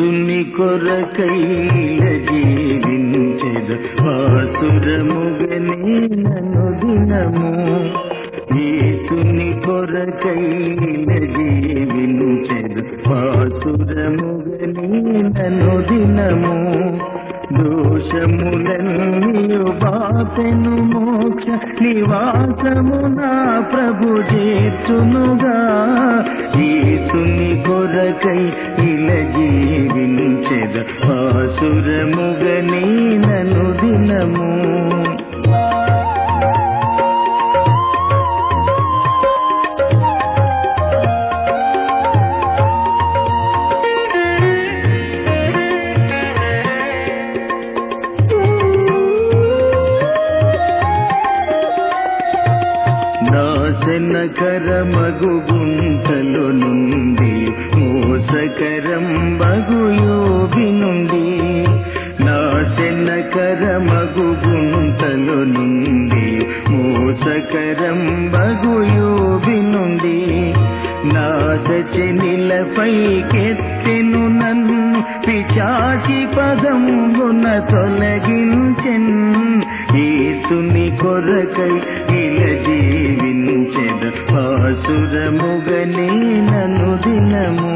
యేసుని కొరకైల జీవించెద వాసురముగనే నన్ను దినము యేసుని కొరకైల జీవించెద వాసురముగనే నన్ను దినము దోషములన్నీయు బాపెను మోక్ష నివాసము నా ప్రభు చేర్చునుగా యేసుని కొరకై ఇల జీవించెద ఆసురముగని నను దినము నాశనకరమగు గుంటలు నుండి మోసకరం బగుయోబి నుండి నాశనకరమగు గుంటలు నుండి మోసకరం బగుయోబి నుండి నాశనిలపై కెత్తెను నన్ను పిచాచి పదమున తొలగించెన్ యేసుని కొరకై ఇల జీవించెద ఆసురముగనే నను దినము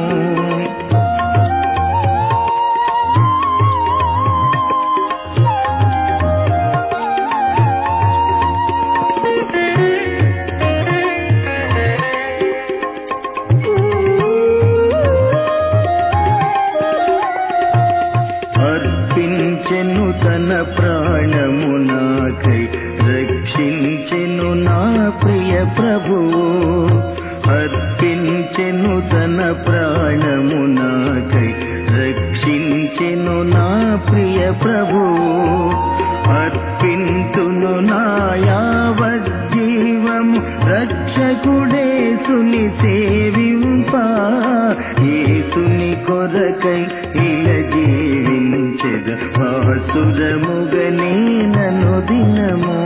అర్పించెను తన ప్రాణము నాకై రక్షించెను నా ప్రియ ప్రభువు అర్పించెను తన ప్రాణము నాకై రక్షించెను నా ప్రియ ప్రభువు అర్పింతును నా యావజ్జీవము రక్షకుడే సుని సేవింప యేసుని కొరకై ఇల జీవించెద ఆసురముగనే నను దినము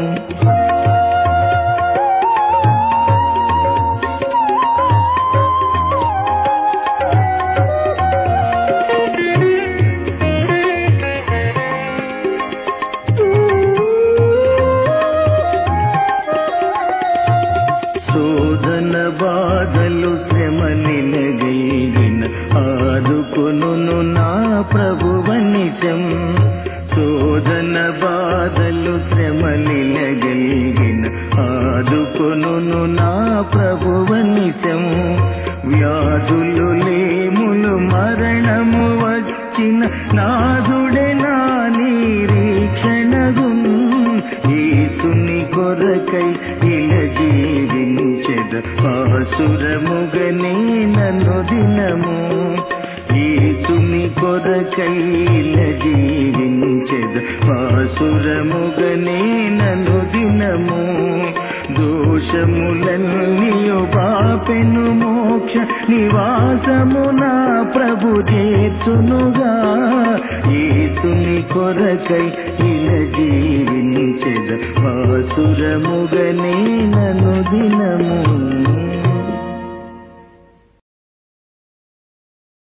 శోధన బాధలు శ్రమ నిలగైన ఆదుకొను నా ప్రభువనిశం శోధన బాధలు శ్రమ నిలగలిగిన ఆదుకొను నా ప్రభువనిశం వ్యాధులు లేములు మరణము వచ్చిన నాదుడే నా నిరీక్షణగున్ యేసుని కొరకై ఇల జీవించెద ఆసురముగనే నన్ను దినము యేసుని కొరకై ఇల జీవించెద ఆసురముగనే నన్ను దినము దోషములన్నీయు పాపెను మోక్ష నివాసము నా ప్రభు చేర్చునుగా యేసుని కొరకై ఇల జీవించెద ఆసురముగనే నను దినము